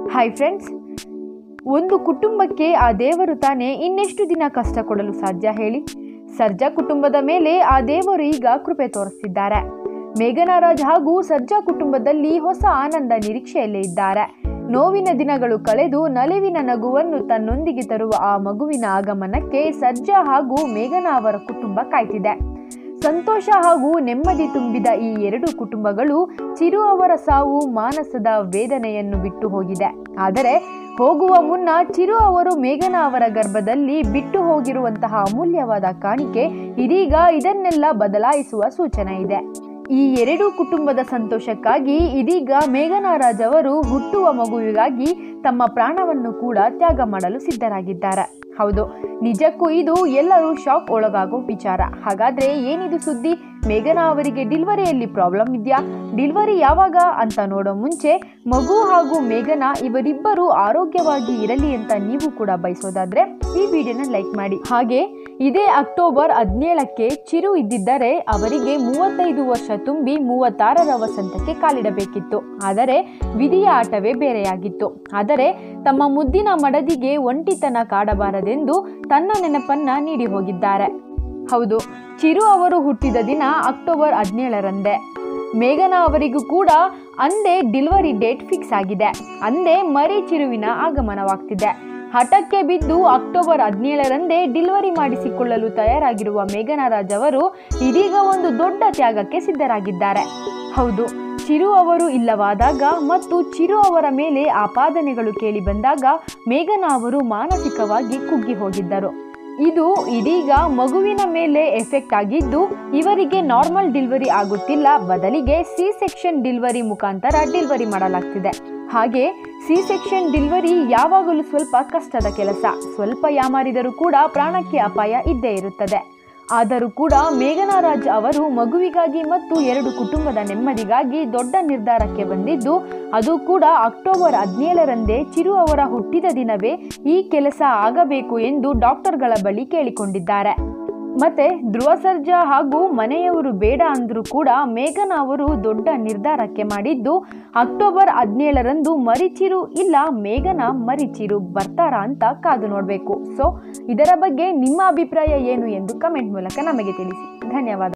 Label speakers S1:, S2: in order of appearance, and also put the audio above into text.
S1: hi friends ಒಂದು ಕುಟುಂಬಕ್ಕೆ ಆ ದೇವರು ತಾನೇ ಇನ್ನೆಷ್ಟು ದಿನ ಕಷ್ಟ ಕೊಡಲು ಸಾಧ್ಯ ಹೇಳಿ ಸರ್ಜಾ ಕುಟುಂಬದ ಮೇಲೆ ಆ ದೇವರು ಈಗ ಕೃಪೆ ತೋರಿಸ್ತಿದ್ದಾರೆ ಮೇಘನಾರಾಜ್ ಹಾಗೂ ಸರ್ಜಾ ಕುಟುಂಬದಲ್ಲಿ ಹೊಸ ಆನಂದ ನಿರೀಕ್ಷೆಯಲ್ಲೇ ಇದ್ದಾರೆ ನೋವಿನ ದಿನಗಳು ಕಳೆದು ನಲಿವಿನ ನಗುವನ್ನು ತನ್ನೊಂದಿಗೆ ತರುವ ಆ ಮಗುವಿನ ಆಗಮನಕ್ಕೆ ಸರ್ಜಾ ಹಾಗೂ ಮೇಘನಾ ಅವರ ಕುಟುಂಬ ಕಾಯ್ತಿದೆ ಸಂತೋಷ ಹಾಗೂ ನೆಮ್ಮದಿ ತುಂಬಿದ ಈ ಎರಡು ಕುಟುಂಬಗಳು ಚಿರು ಅವರ ಸಾವು ಮಾನಸದ ವೇದನೆಯನ್ನು ಬಿಟ್ಟು ಹೋಗಿದೆ ಆದರೆ ಹೋಗುವ ಮುನ್ನ ಚಿರು ಅವರು ಮೇಘನಾ ಅವರ ಗರ್ಭದಲ್ಲಿ ಬಿಟ್ಟು ಹೋಗಿರುವಂತಹ ಅಮೂಲ್ಯವಾದ ಕಾಣಿಕೆ ಇದೀಗ ಇದನ್ನೆಲ್ಲ ಬದಲಾಯಿಸುವ ಸೂಚನೆ ಇದೆ ಈ ಎರಡೂ ಕುಟುಂಬದ ಸಂತೋಷಕ್ಕಾಗಿ ಇದೀಗ ಮೇಘನಾರಾಜ್ ಅವರು ಹುಟ್ಟುವ ಮಗುವಿಗಾಗಿ ತಮ್ಮ ಪ್ರಾಣವನ್ನು ಕೂಡ ತ್ಯಾಗ ಮಾಡಲು ಸಿದ್ಧರಾಗಿದ್ದಾರೆ ಹೌದು ನಿಜಕ್ಕೂ ಇದು ಎಲ್ಲರೂ ಶಾಕ್ ಒಳಗಾಗೋ ವಿಚಾರ ಹಾಗಾದ್ರೆ ಏನಿದು ಸುದ್ದಿ ಮೇಘನಾ ಅವರಿಗೆ ಡಿಲ್ವರಿಯಲ್ಲಿ ಪ್ರಾಬ್ಲಮ್ ಇದೆಯಾ ಡಿಲ್ವರಿ ಯಾವಾಗ ಅಂತ ನೋಡೋ ಮುಂಚೆ ಮಗು ಹಾಗೂ ಮೇಘನಾ ಇವರಿಬ್ಬರು ಆರೋಗ್ಯವಾಗಿ ಇರಲಿ ಅಂತ ನೀವು ಕೂಡ ಬಯಸೋದಾದ್ರೆ ಈ ವಿಡಿಯೋನ ಲೈಕ್ ಮಾಡಿ ಹಾಗೆ ಇದೇ ಅಕ್ಟೋಬರ್ ಹದಿನೇಳಕ್ಕೆ ಚಿರು ಇದ್ದಿದ್ದರೆ ಅವರಿಗೆ ಮೂವತ್ತೈದು ವರ್ಷ ತುಂಬಿ ಮೂವತ್ತಾರರ ವಸಂತಕ್ಕೆ ಕಾಲಿಡಬೇಕಿತ್ತು ಆದರೆ ವಿಧಿಯ ಆಟವೇ ಬೇರೆಯಾಗಿತ್ತು ಆದರೆ ತಮ್ಮ ಮುದ್ದಿನ ಮಡದಿಗೆ ಒಂಟಿತನ ಕಾಡಬಾರದೆಂದು ತನ್ನ ನೆನಪನ್ನ ನೀಡಿ ಹೋಗಿದ್ದಾರೆ ಹೌದು ಚಿರು ಅವರು ಹುಟ್ಟಿದ ದಿನ ಅಕ್ಟೋಬರ್ ಹದಿನೇಳರಂದೇ ಮೇಘನಾ ಅವರಿಗೂ ಕೂಡ ಅಂದೇ ಡಿಲಿವರಿ ಡೇಟ್ ಫಿಕ್ಸ್ ಆಗಿದೆ ಅಂದೇ ಮರಿ ಚಿರುವಿನ ಆಗಮನವಾಗ್ತಿದೆ ಹಠಕ್ಕೆ ಬಿದ್ದು ಅಕ್ಟೋಬರ್ ಹದಿನೇಳರಂದೇ ಡಿಲಿವರಿ ಮಾಡಿಸಿಕೊಳ್ಳಲು ತಯಾರಾಗಿರುವ ಮೇಘನಾರಾಜ್ ಅವರು ಇದೀಗ ಒಂದು ದೊಡ್ಡ ತ್ಯಾಗಕ್ಕೆ ಸಿದ್ಧರಾಗಿದ್ದಾರೆ ಹೌದು ಚಿರು ಅವರು ಇಲ್ಲವಾದಾಗ ಮತ್ತು ಚಿರು ಅವರ ಮೇಲೆ ಆಪಾದನೆಗಳು ಕೇಳಿ ಬಂದಾಗ ಮೇಘನಾ ಅವರು ಮಾನಸಿಕವಾಗಿ ಕುಗ್ಗಿ ಹೋಗಿದ್ದರು ಇದು ಇದೀಗ ಮಗುವಿನ ಮೇಲೆ ಎಫೆಕ್ಟ್ ಆಗಿದ್ದು ಇವರಿಗೆ ನಾರ್ಮಲ್ ಡಿಲಿವರಿ ಆಗುತ್ತಿಲ್ಲ ಬದಲಿಗೆ ಸಿ ಸೆಕ್ಷನ್ ಡಿಲಿವರಿ ಮುಖಾಂತರ ಡಿಲಿವರಿ ಮಾಡಲಾಗ್ತಿದೆ ಹಾಗೆ ಸಿ ಸೆಕ್ಷನ್ ಡಿಲಿವರಿ ಯಾವಾಗಲೂ ಸ್ವಲ್ಪ ಕಷ್ಟದ ಕೆಲಸ ಸ್ವಲ್ಪ ಯಾಮಾರಿದರೂ ಕೂಡ ಪ್ರಾಣಕ್ಕೆ ಅಪಾಯ ಇದ್ದೇ ಇರುತ್ತದೆ ಆದರೂ ಕೂಡ ಮೇಘನಾರಾಜ್ ಅವರು ಮಗುವಿಗಾಗಿ ಮತ್ತು ಎರಡು ಕುಟುಂಬದ ನೆಮ್ಮದಿಗಾಗಿ ದೊಡ್ಡ ನಿರ್ಧಾರಕ್ಕೆ ಬಂದಿದ್ದು ಅದು ಕೂಡ ಅಕ್ಟೋಬರ್ ಹದಿನೇಳರಂದೇ ಚಿರು ಅವರ ಹುಟ್ಟಿದ ದಿನವೇ ಈ ಕೆಲಸ ಆಗಬೇಕು ಎಂದು ಡಾಕ್ಟರ್ಗಳ ಬಳಿ ಕೇಳಿಕೊಂಡಿದ್ದಾರೆ ಮತ್ತೆ ಧ್ರುವ ಸರ್ಜಾ ಹಾಗೂ ಮನೆಯವರು ಬೇಡ ಅಂದರೂ ಕೂಡ ಮೇಘನಾ ಅವರು ದೊಡ್ಡ ನಿರ್ಧಾರಕ್ಕೆ ಮಾಡಿದ್ದು ಅಕ್ಟೋಬರ್ ಹದಿನೇಳರಂದು ಮರಿಚಿರು ಇಲ್ಲ ಮೇಘನಾ ಮರಿಚಿರು ಬರ್ತಾರಾ ಅಂತ ಕಾದು ನೋಡಬೇಕು ಸೊ ಇದರ ಬಗ್ಗೆ ನಿಮ್ಮ ಅಭಿಪ್ರಾಯ ಏನು ಎಂದು ಕಮೆಂಟ್ ಮೂಲಕ ನಮಗೆ ತಿಳಿಸಿ ಧನ್ಯವಾದ